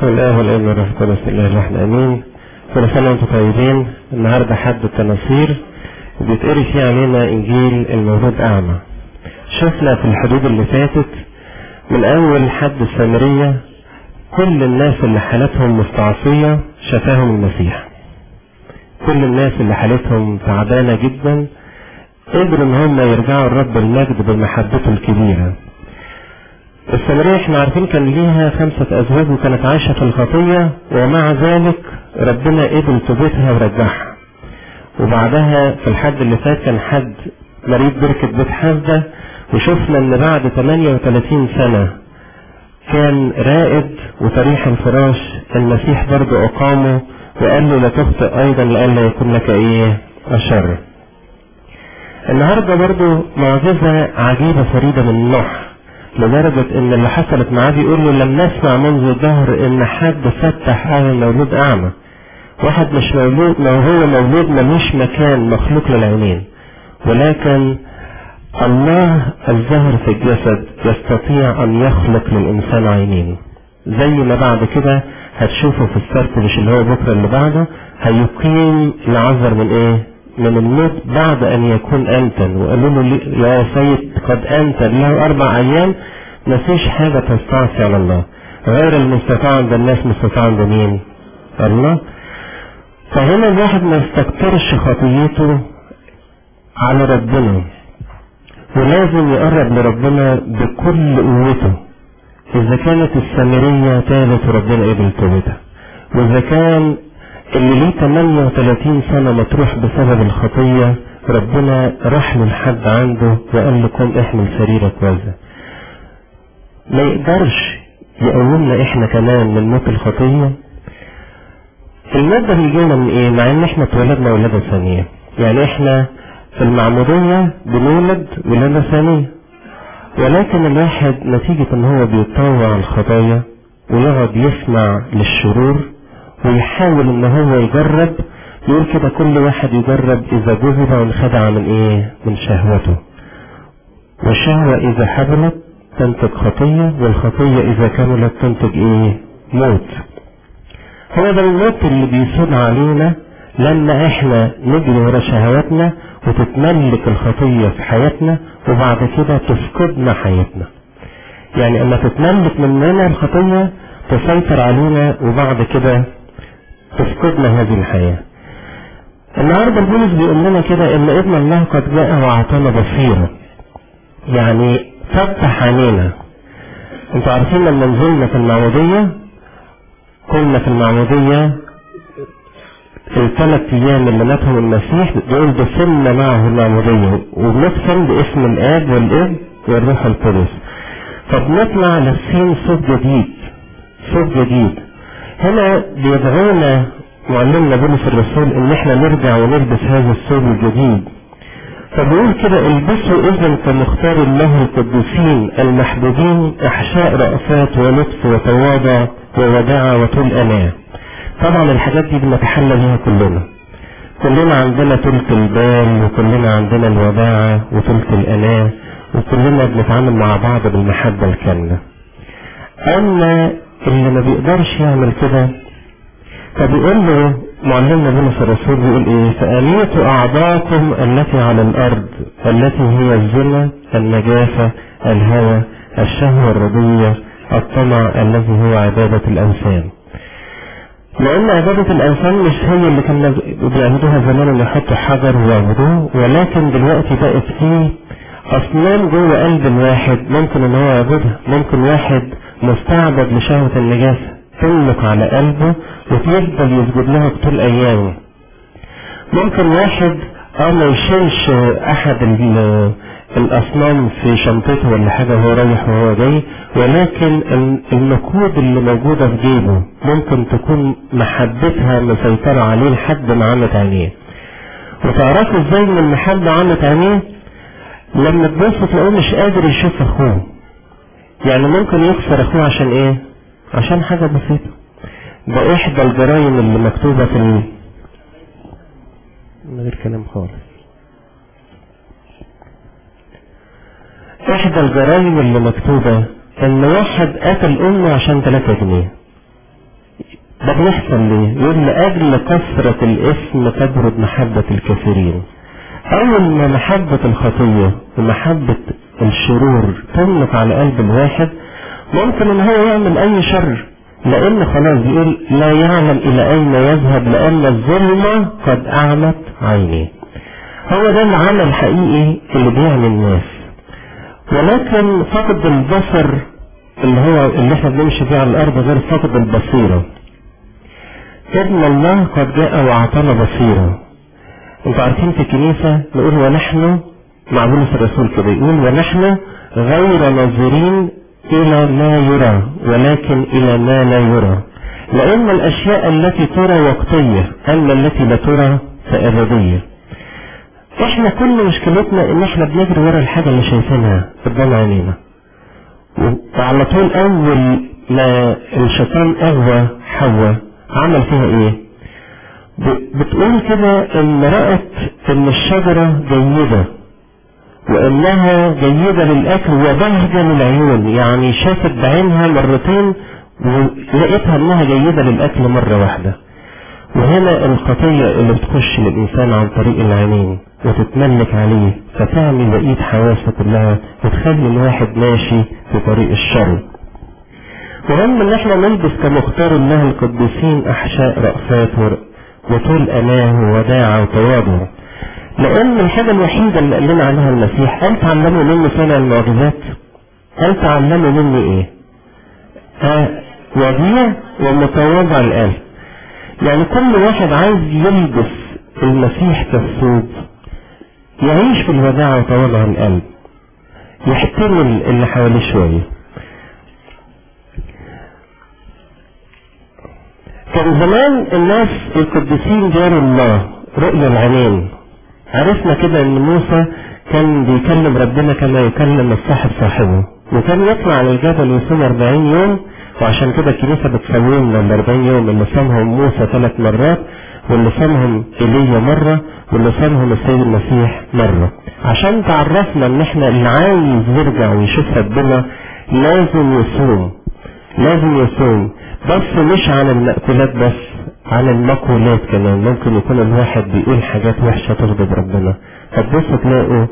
بسم الله والابن والروح القدس الله الواحد امين كل سنه وانتم طيبين النهارده حد التناصير وبيتقري فيه علينا انجيل المولود اعمى شفنا في الحدود اللي فاتت من اول حد السامريه كل الناس اللي حالتهم مستعصيه شفاهم المسيح كل الناس اللي حالتهم تعبانه جدا قدروا ان هم يرجعوا لرب المجد بمحبته الكبيره السامرية احنا عارفين كان ليها خمسة أزواج وكانت عايشة في الخطية ومع ذلك ربنا قبل توبتها ورجعها وبعدها في الحد اللي فات كان حد مريض بركة بيت حاسدة وشفنا ان بعد 38 سنة كان رائد وطريح الفراش المسيح برضه أقامه وقال له لا تخطئ أيضا لئلا يكون لك إيه أشر النهاردة برضه معجزة عجيبة فريدة من نوعها لدرجة ان اللي حصلت معاه بيقول له لم نسمع منذ الظهر ان حد فتح على مولود اعمى واحد مش مولود ما هو مولود ملوش مكان مخلوق للعينين ولكن الله الظاهر في الجسد يستطيع ان يخلق للانسان عينين زي ما بعد كده هتشوفوا في السبت مش اللي هو بكره اللي بعده هيقيم العذر من ايه من الموت بعد ان يكون انتن وقالوا له يا سيد قد انتن له اربع ايام ما فيش حاجه تستعصي على الله غير المستطاع عند الناس مستطاع عند مين الله فهنا الواحد ما يستكترش خطيته على ربنا ولازم يقرب لربنا بكل قوته اذا كانت السامريه تابت وربنا قبل توبتها واذا كان اللي ليه 38 سنة مطروح بسبب الخطية ربنا راح له لحد عنده وقال له قم احمل سريرك وزن ما يقدرش يقومنا احنا كمان من موت الخطية الموت ده بيجينا من ايه مع ان احنا اتولدنا ولادة ثانية يعني احنا في المعمودية بنولد ولادة ثانية ولكن الواحد نتيجة ان هو بيتطوع الخطايا ويقعد يسمع للشرور ويحاول ان هو يجرب يقول كده كل واحد يجرب اذا جذب وانخدع من ايه من شهوته والشهوة اذا حبلت تنتج خطية والخطية اذا كملت تنتج ايه موت هو ده الموت اللي بيسود علينا لما احنا نجري ورا شهواتنا وتتملك الخطية في حياتنا وبعد كده تفقدنا حياتنا يعني اما تتملك مننا الخطية تسيطر علينا وبعد كده تفقدنا هذه الحياة النهاردة البولس بيقول لنا كده ان ابن الله قد جاء واعطانا بصيرة يعني فتح عينينا انتوا عارفين لما نزلنا في المعمودية كنا في المعمودية الثلاث ايام اللي ماتهم المسيح دول دفنا معه المعمودية وبندفن باسم الاب والابن والروح القدس فبنطلع لابسين صوت جديد صوت جديد هنا بيدعونا معلمنا بولس الرسول ان احنا نرجع ونلبس هذا الثوب الجديد فبيقول كده البسوا اذا كمختار الله القدوسين المحبوبين احشاء رأفات ولطف وتواضع ووداعة وطول اناه طبعا الحاجات دي بنتحلى بيها كلنا كلنا عندنا طولة البال وكلنا عندنا الوداعة وطولة الاناه وكلنا بنتعامل مع بعض بالمحبة الكاملة اما اللي ما بيقدرش يعمل كده فبيقول له معلمنا بولس الرسول بيقول ايه فأميتوا أعضاءكم التي على الأرض التي هي الزنا النجاسة الهوى الشهوة الرضية الطمع الذي هو عبادة الأوثان لأن عبادة الأوثان مش هي اللي كنا بيعبدوها زمان اللي يحطوا حجر ويعبدوه ولكن دلوقتي بقت فيه أصنام جوه قلب الواحد ممكن إن هو يعبدها ممكن واحد مستعبد لشهوة النجاسة تملك على قلبه وتفضل يسجد لها طول أيامه ممكن واحد اه ما يشيلش أحد الأصنام في شنطته ولا حاجة وهو رايح وهو جاي ولكن النقود اللي موجودة في جيبه ممكن تكون محبتها مسيطرة عليه لحد ما عمت عينيه وتعرفوا ازاي ان المحبة عمت عينيه لما تبص تلاقوه مش قادر يشوف اخوه يعني ممكن يخسر اخوه عشان ايه عشان حاجة بسيطة ده احدى الجرائم اللي مكتوبة في ال... من غير كلام خالص احدى الجرائم اللي مكتوبة ان واحد قتل امه عشان 3 جنيه ده بيحصل ليه يقول لأجل كثرة الاسم تبرد محبة الكثيرين أول ما محبة الخطية ومحبة الشرور تملك على قلب الواحد ممكن ان هو يعمل اي شر لان خلاص بيقول لا يعلم الى اين يذهب لان الظلمة قد اعمت عينيه هو ده العمل الحقيقي اللي بيعمل الناس ولكن فقد البصر اللي هو اللي احنا بنمشي فيه على الارض غير فقد البصيرة ابن الله قد جاء واعطانا بصيرة انتوا عارفين في الكنيسة نقول ونحن مع بولس الرسول كده يقول ونحن غير ناظرين إلى ما يرى ولكن إلى ما لا يرى لأن الأشياء التي ترى وقتية أما التي لا ترى فأبدية احنا كل مشكلتنا ان احنا بنجري ورا الحاجة اللي شايفينها قدام عينينا وعلى طول اول ما الشيطان اغوى حواء عمل فيها ايه بتقول كده ان رأت ان الشجرة جيدة وانها جيدة للاكل وبهجة للعيون يعني شافت بعينها مرتين ولقيتها انها جيدة للاكل مرة واحدة وهنا الخطية اللي بتخش للإنسان عن طريق العينين وتتملك عليه فتعمل بقية حواسه كلها وتخلي الواحد ماشي في طريق الشر مهم ان احنا نلبس كمختار الله القديسين احشاء رأسات وطول اناه ووداعة وتواضع لان الحاجة الوحيدة اللي قال لنا عليها المسيح قال تعلموا مني صنع المعجزات قال تعلموا مني ايه آه وديع ومتواضع القلب يعني كل واحد عايز يلبس المسيح كالثوب يعيش في الوداع وتواضع القلب يحتمل اللي حواليه شوية كان زمان الناس القديسين جار الله رؤيا العينين عرفنا كده ان موسى كان بيكلم ربنا كما يكلم الصاحب صاحبه وكان يطلع على الجبل ويصوم 40 يوم وعشان كده الكنيسة بتسوينا ال 40 يوم اللي صامهم موسى ثلاث مرات واللي صامهم ايليا مرة واللي صامهم السيد المسيح مرة عشان تعرفنا ان احنا اللي عايز يرجع ويشوف ربنا لازم يصوم لازم يصوم بس مش عن المأكولات بس عن المقولات كمان ممكن يكون الواحد بيقول حاجات وحشة تغضب ربنا فتبصوا تلاقوا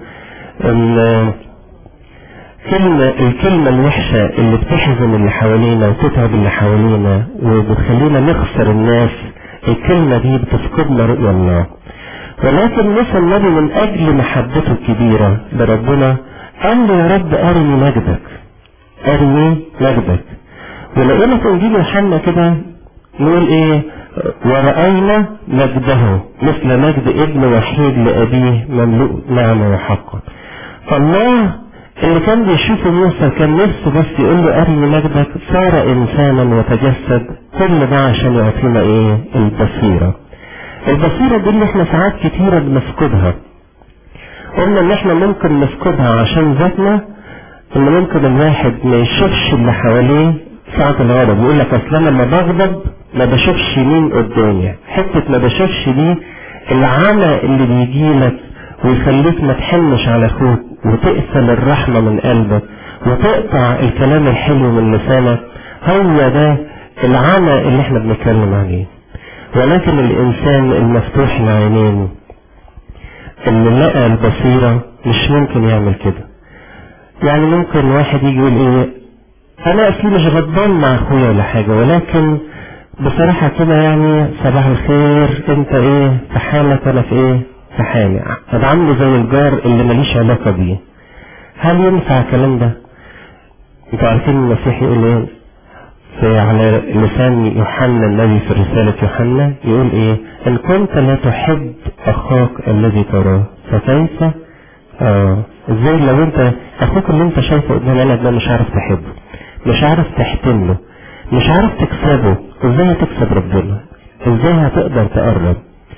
كلمة الكلمة الوحشة اللي بتحزن اللي حوالينا وتتعب اللي حوالينا وبتخلينا نخسر الناس الكلمة دي بتفقدنا رؤيا الله ولكن موسى النبي من أجل محبته الكبيرة لربنا قال له يا رب أرني مجدك أرني مجدك ولقينا في إنجيل يوحنا كده نقول إيه ورأينا مجده مثل مجد ابن وحيد لأبيه مملوء نعمة وحقا فالله اللي كان بيشوفه موسى كان نفسه بس يقول له أرني مجدك صار إنسانا وتجسد كل ده عشان يعطينا إيه البصيرة البصيرة دي اللي احنا ساعات كتيرة بنفقدها قلنا ان احنا ممكن نفقدها عشان ذاتنا ان ممكن الواحد ما يشوفش اللي حواليه ساعة الغضب يقول لك اصل انا لما بغضب ما بشوفش مين قدامي حتة ما بشوفش دي العمى اللي بيجي لك ويخليك ما تحنش على اخوك وتقفل الرحمة من قلبك وتقطع الكلام الحلو من لسانك هو ده العمى اللي احنا بنتكلم عليه ولكن الانسان المفتوح العينين اللي لقى البصيرة مش ممكن يعمل كده يعني ممكن واحد يجي يقول ايه انا اصلي مش غضبان مع اخويا ولا حاجة ولكن بصراحة كده يعني صباح الخير انت ايه في حالك وانا في ايه في حالي اتعامله زي الجار اللي ماليش علاقة بيه هل ينفع الكلام ده انتوا عارفين المسيح يقول ايه في على لسان يوحنا النبي في رسالة يوحنا يقول ايه ان كنت لا تحب اخاك الذي تراه فكيف اه ازاي لو انت اخوك اللي انت شايفه قدام عينك ده مش عارف تحبه مش عارف تحتمله مش عارف تكسبه ازاي هتكسب ربنا ازاي هتقدر تقرب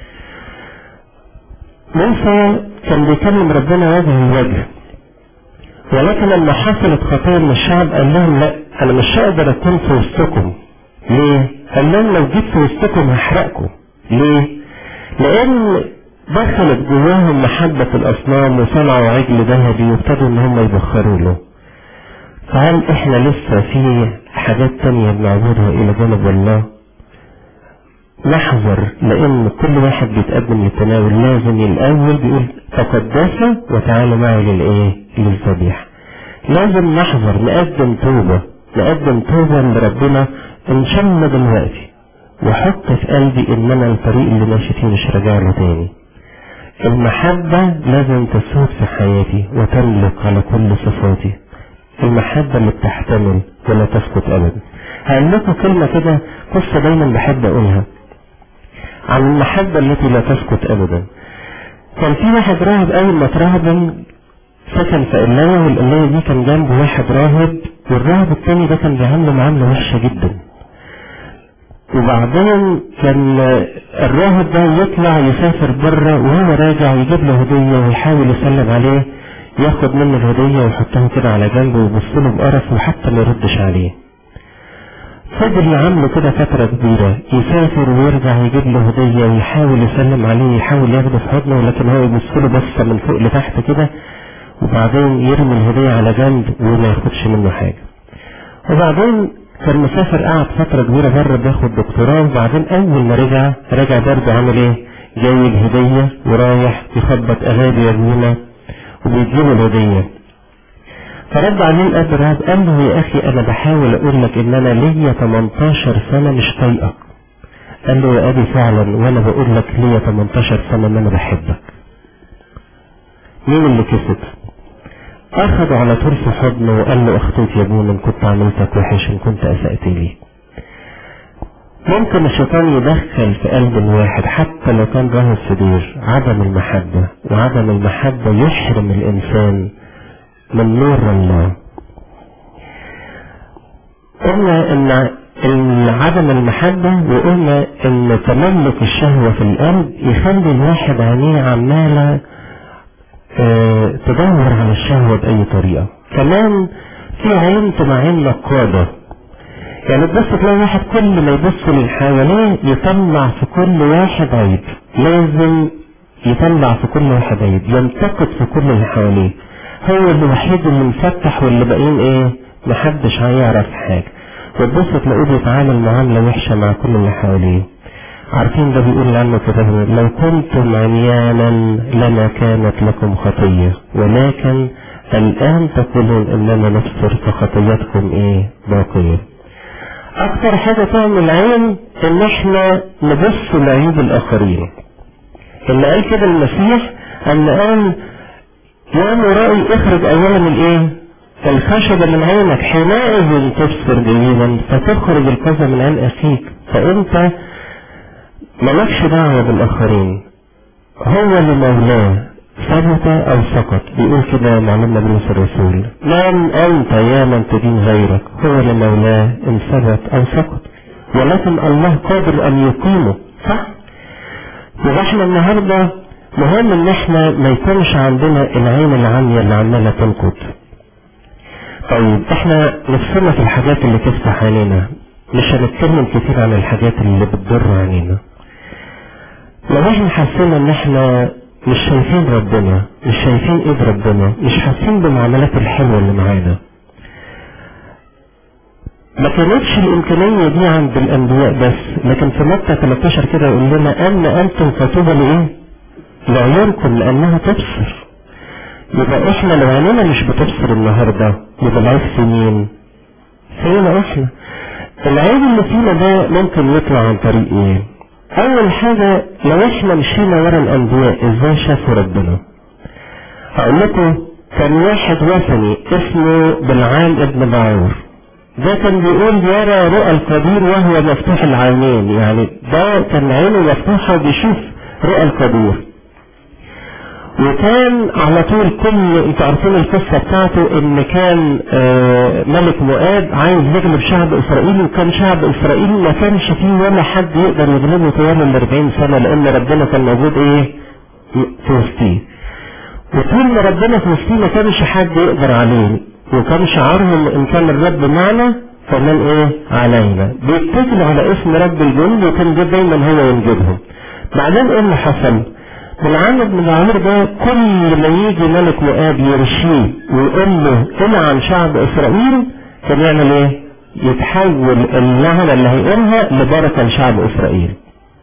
موسى كان بيكلم ربنا وجه لوجه ولكن لما حصلت خطية من الشعب قال لهم لا انا مش هقدر اكون في وسطكم ليه قال لهم لو جيت في وسطكم هحرقكم ليه لان دخلت جواهم محبة الاصنام وصنعوا عجل ذهبي وابتدوا ان هم يبخروا له فهل احنا لسه في حاجات تانية بنعبدها الى جانب الله نحذر لان كل واحد بيتقدم للتناول لازم الاول بيقول تقدسوا وتعالوا معي للايه للذبيحه لازم نحذر نقدم توبه نقدم توبه لربنا ان شاء الله دلوقتي وحط في قلبي ان انا الطريق اللي ماشي فيه مش راجع له تاني المحبة لازم تسود في حياتي وتملك على كل صفاتي المحبة اللي بتحتمل ولا تسكت ابدا هقول لكم كلمة كده قصة دايما بحب اقولها عن المحبة التي لا تسكت ابدا كان في واحد راهب اول ما اترهب سكن في قلاية والقلاية دي كان جنبه واحد راهب والراهب التاني ده كان بيعامله معاملة وحشة جدا وبعدين كان الراهب ده يطلع يسافر بره وهو راجع يجيب له هدية ويحاول يسلم عليه ياخد منه الهدية ويحطها كده على جنبه ويبص له بقرف وحتى ما يردش عليه فضل يعامله كده فترة كبيرة يسافر ويرجع يجيب له هدية ويحاول يسلم عليه يحاول ياخده في حضنه لكن هو يبص له بصة من فوق لتحت كده وبعدين يرمي الهدية على جنب وما ياخدش منه حاجة وبعدين كان مسافر قعد فترة كبيرة بره بياخد دكتوراه وبعدين أول ما رجع رجع برضه عامل إيه؟ جايب هدية ورايح يخبط أغاني يا وبيديله الهدية فرد عليه الأب الرهب قال له يا أخي أنا بحاول أقول لك إن أنا ليا 18 سنة مش طايقك قال له يا أبي فعلا وأنا بقول لك ليا 18 سنة إن أنا بحبك مين اللي كسب؟ أخذ على طول في حضنه وقال له أخطيت يا ابونا إن كنت عملتك وحش إن كنت أسأت لي ممكن الشيطان يدخل في قلب الواحد حتى لو كان راهب سرير عدم المحبة وعدم المحبة يحرم الإنسان من نور الله قلنا ان عدم المحبة وقلنا ان تملك الشهوة في القلب يخلي الواحد عينيه عمالة اه تدور على الشهوة بأي طريقة كمان في عين تبقى عين نقادة يعني تبص تلاقي واحد كل ما يبص اللي حواليه يطلع في كل واحد عيب لازم يطلع في كل واحد عيب ينتقد في كل اللي حواليه هو الوحيد اللي مفتح واللي باقيين ايه محدش هيعرف حاجة وتبص تلاقيه بيتعامل معاملة وحشة مع كل اللي حواليه عارفين ده بيقول عنه كده لو كنتم عميانا لما كانت لكم خطية ولكن الآن تقولون إننا نبصر فخطيتكم إيه باقية أكتر حاجة تعمل عين إن إحنا نبص لعيوب الآخرين اللي قال كده المسيح أن قال يا مرائي اخرج اولا الايه الخشبة من عينك حينئذ تبصر جيدا فتخرج القذى من عين اخيك فانت مالكش دعوة بالاخرين هو لمولاه ثبت او سقط بيقول كده معلمنا بولس الرسول من انت يا من تدين غيرك هو لمولاه ان ثبت او سقط ولكن الله قادر ان يقيمه صح يبقى احنا النهارده مهم ان احنا ما يكونش عندنا العين العامية اللي عمالة تنقد طيب احنا نفسنا في الحاجات اللي تفتح عينينا مش هنتكلم كتير عن الحاجات اللي بتضر عينينا لو احنا حسينا ان احنا مش شايفين ربنا مش شايفين ايد ربنا مش حاسين بالمعاملات الحلوة اللي معانا ما كانتش الامكانية دي عند الانبياء بس لكن في متى 13 كده يقول لنا ان انتم فطوبى لايه لعيونكم لانها تبصر يبقى احنا لو عينينا مش بتبصر النهارده يبقى العيب في مين؟ فينا احنا العيب اللي فينا ده ممكن يطلع عن طريق ايه؟ اول حاجة لو احنا مشينا ورا الانبياء ازاي شافوا ربنا؟ هقول لكم كان واحد وثني اسمه بلعام ابن بعور ده كان بيقول يرى رؤى القدير وهو مفتوح العينين يعني ده كان عينه مفتوحة وبيشوف رؤى القدير وكان على طول كل انتوا عارفين القصه بتاعته ان كان آه ملك مؤاب عايز يغلب شعب اسرائيل وكان شعب اسرائيل ما كانش فيه ولا حد يقدر يغلبه طوال ال 40 سنه لان ربنا كان موجود ايه في وسطيه وطول ما ربنا في وسطيه ما كانش حد يقدر عليه وكان شعارهم ان كان الرب معنا فمن ايه علينا بيتكلوا على اسم رب الجند وكان ده دايما هو ينجدهم بعدين ايه اللي حصل؟ بالعمد بن العمر ده كل ما يجي ملك مؤاب يرشيه ويقول له قل عن شعب اسرائيل كان يعمل ايه؟ يتحول اللعنة اللي هيقولها لبركة لشعب اسرائيل.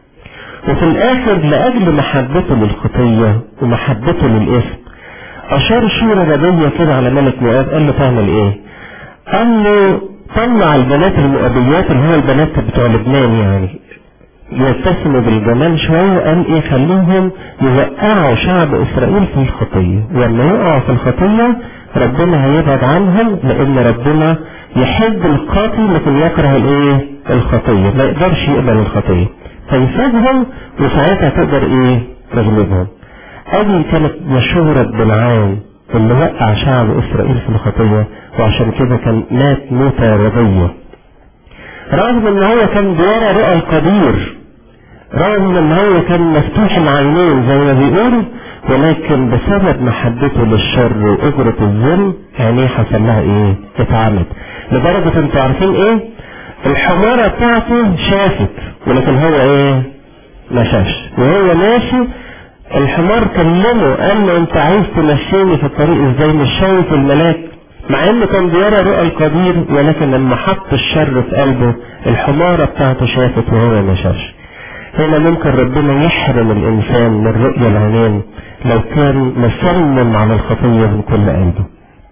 وفي الاخر لاجل محبته للخطية ومحبته للاسم اشار شورى نبية كده على ملك مؤاب قال له تعمل ايه قال له طلع البنات المؤابيات اللي هو البنات بتوع لبنان يعني يتسموا بالجمال شوية قال ايه خليهم يوقعوا شعب اسرائيل في الخطية ولما يقعوا في الخطية ربنا هيبعد عنهم لان ربنا يحب القاضي لكن يكره الايه الخطية ما يقدرش يقبل الخطية فيسيبهم وساعتها تقدر ايه تغلبهم ادي كانت مشهورة بالعام اللي وقع شعب اسرائيل في الخطية وعشان كده كان مات موتة رضية رغم ان هو كان بيرى رؤى القدير رغم ان هو كان مفتوح العينين زي ما بيقول ولكن بسبب محبته للشر واجرة الظلم عينيه حصل لها ايه اتعمت لدرجة انتوا عارفين ايه الحمارة بتاعته شافت ولكن هو ايه ما شافش وهو ماشي الحمار كلمه قال له انت عايز تمشيني في الطريق ازاي مش شايف الملاك مع انه كان بيرى رؤى القدير ولكن لما حط الشر في قلبه الحمارة بتاعته شافت وهو ما شافش هنا ممكن ربنا يحرم الانسان من رؤية العينين لو كان مصمم على الخطية من كل قلبه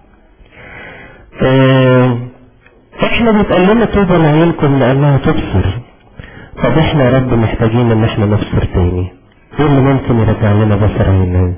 اه احنا بيتقال لنا طوبى لعينكم لانها تبصر طب احنا يا رب محتاجين ان احنا نبصر تاني ايه اللي ممكن يرجع لنا بصر عيننا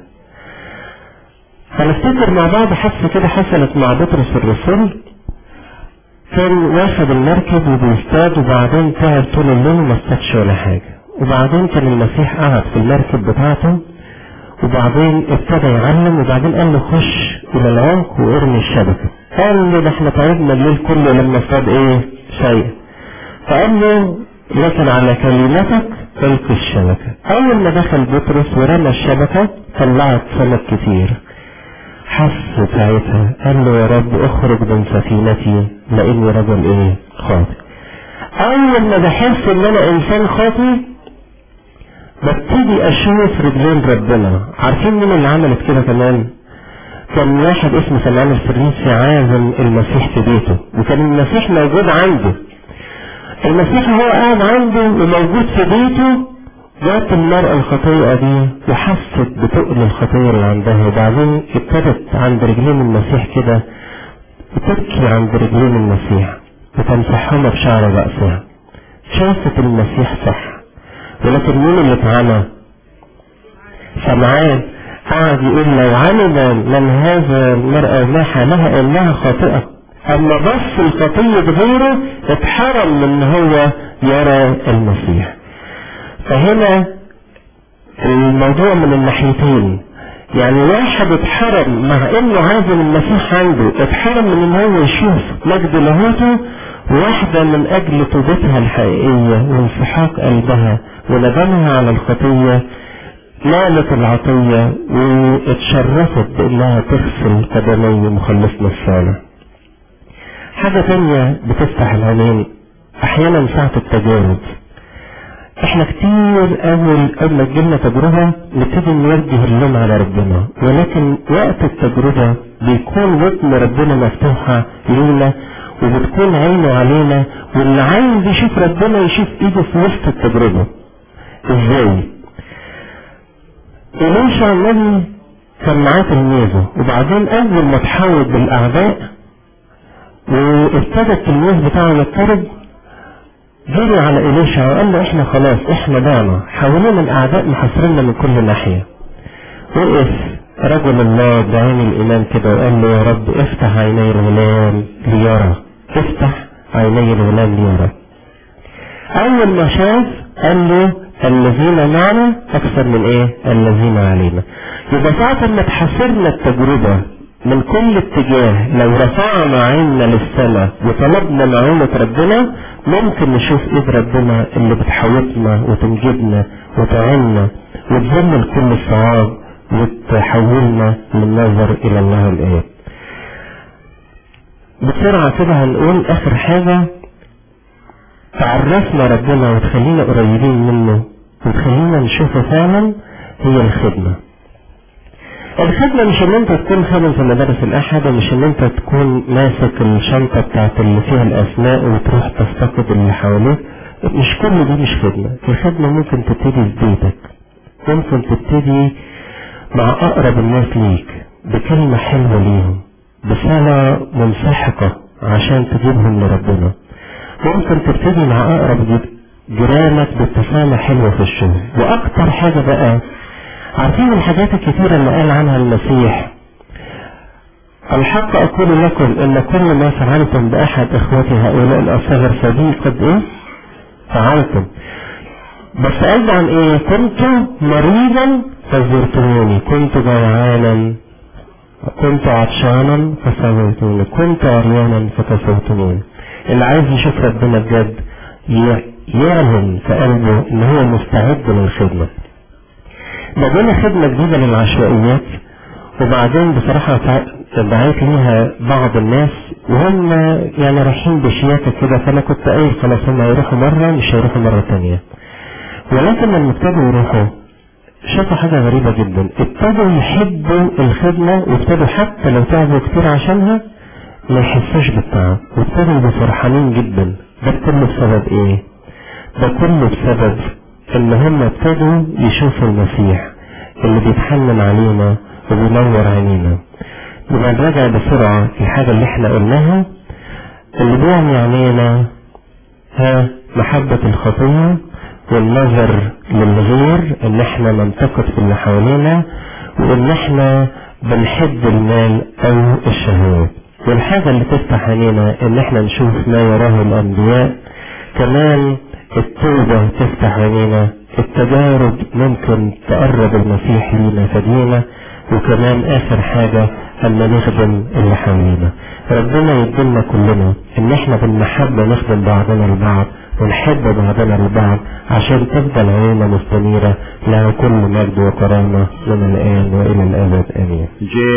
هنفتكر مع بعض حادثة كده حصلت مع بطرس الرسول كان واخد المركب وبيصطاد وبعدين تعب طول الليل وما اصطادش ولا حاجة وبعدين كان المسيح قعد في المركب بتاعته وبعدين ابتدى يعلم وبعدين قال له خش الى العمق وارمي الشبكة قال له ده احنا تعبنا الليل كله لما اصطاد ايه شيء فقال له لكن على كلمتك القي الشبكة اول ما دخل بطرس ورمى الشبكة طلعت سمك كتير حس ساعتها قال له يا رب اخرج من سفينتي لاني رجل ايه خاطئ اول ما بحس ان انا انسان خاطئ ببتدي اشوف رجلين ربنا عارفين مين اللي عملت كده كمان كان واحد اسمه سلمان الفرنسي عازم المسيح في بيته وكان المسيح موجود عنده المسيح هو قاعد عنده وموجود في بيته جات المرأة الخطيئة دي وحست بتقل الخطية اللي عندها وبعدين ابتدت عند رجلين المسيح كده بتبكي عند رجلين المسيح وتمسحهما بشعر رأسها شافت المسيح صح ولكن مين اللي اتعمى سمعان قعد يقول لو علم من هذا المرأة ما حالها انها خاطئة اما بص الخطية غيره اتحرم من ان هو يرى المسيح فهنا الموضوع من الناحيتين يعني واحد اتحرم مع انه عازم المسيح عنده اتحرم من ان هو يشوف مجد لاهوته واحدة من اجل توبتها الحقيقية وانسحاق قلبها وندمها على الخطية نالت العطية واتشرفت بانها تغسل قدمي مخلصنا الصالح حاجة تانية بتفتح العينين احيانا ساعة التجارب احنا كتير اول اول ما تجيلنا تجربة نبتدي نوجه اللوم على ربنا ولكن وقت التجربة بيكون ودن ربنا مفتوحة لينا وبتكون عينه علينا واللي عايز يشوف ربنا يشوف ايده في وسط التجربة ازاي إليشع النبي كان معاه تلميذه وبعدين اول ما تحاول بالاعداء وابتدى التلميذ بتاعه يضطرب جري على إليشع وقال له احنا خلاص احنا ضعنا حوالينا الاعداء محاصريننا من كل ناحية وقف رجل الله بعين الايمان كده وقال له يا رب افتح عيني الغلام ليرى افتح عيني الغلام ليرى اول ما شاف قال له الذين معنا اكثر من ايه الذين علينا يبقى ساعة ما تحاصرنا التجربة من كل اتجاه لو رفعنا عيننا للسماء وطلبنا معونة ربنا ممكن نشوف ايد ربنا اللي بتحوطنا وتنجدنا وتعيننا وتذلل كل الصواب وتحولنا من نظر الى الله الآب بسرعة كده هنقول اخر حاجة تعرفنا ربنا وتخلينا قريبين منه وتخلينا نشوفه فعلا هي الخدمة الخدمة مش ان انت تكون خادم في مدارس الاحد ومش ان انت تكون ماسك الشنطة بتاعت اللي فيها الاسماء وتروح تفتقد اللي حواليك مش كل دي مش خدمة الخدمة ممكن تبتدي في بيتك ممكن تبتدي مع أقرب الناس ليك بكلمة حلوة ليهم بصلاة منسحقة عشان تجيبهم لربنا ممكن تبتدي مع أقرب جيرانك بابتسامة حلوة في الشغل وأكتر حاجة بقى عارفين الحاجات الكتيرة اللي قال عنها المسيح الحق أقول لكم إن كل ما فعلتم بأحد إخوتي هؤلاء الأصغر فبي قد إيه؟ فعلتم بس قال عن إيه؟ كنت مريضا فزرتموني كنت جوعانا كنت عطشانا فسويتوني كنت عريانا فكسوتموني اللي عايز يشوف ربنا بجد يعلن في قلبه ان هو مستعد للخدمة بدينا خدمة جديدة للعشوائيات وبعدين بصراحة بعت ليها بعض الناس وهم يعني رايحين بشياكة كده فانا كنت قايل خلاص هم هيروحوا مرة مش هيروحوا مرة تانية ولكن لما ابتدوا يروحوا شافوا حاجة غريبة جدا ابتدوا يحبوا الخدمة وابتدوا حتى لو تعبوا كتير عشانها ما يحسوش بالتعب وابتدوا يبقوا فرحانين جدا ده كله بسبب ايه ده كله بسبب ان هم ابتدوا يشوفوا المسيح اللي بيتحنن علينا وبينور عينينا نبقى نراجع بسرعة الحاجة اللي احنا قلناها اللي بيعمي عينينا ها محبة الخطية والنظر للغير ان احنا ننتقد في اللي حوالينا وان احنا بنحب المال او الشهوات والحاجة اللي تفتح عينينا ان احنا نشوف ما يراه الانبياء كمان التوبة تفتح عينينا التجارب ممكن تقرب المسيح لينا فدينا وكمان اخر حاجة اما نخدم اللي حوالينا ربنا يدلنا كلنا ان احنا بالمحبة نخدم بعضنا البعض ونحب بعضنا البعض عشان تفضل عيننا مستنيرة له كل مجد وكرامة من الآن وإلى الأبد آمين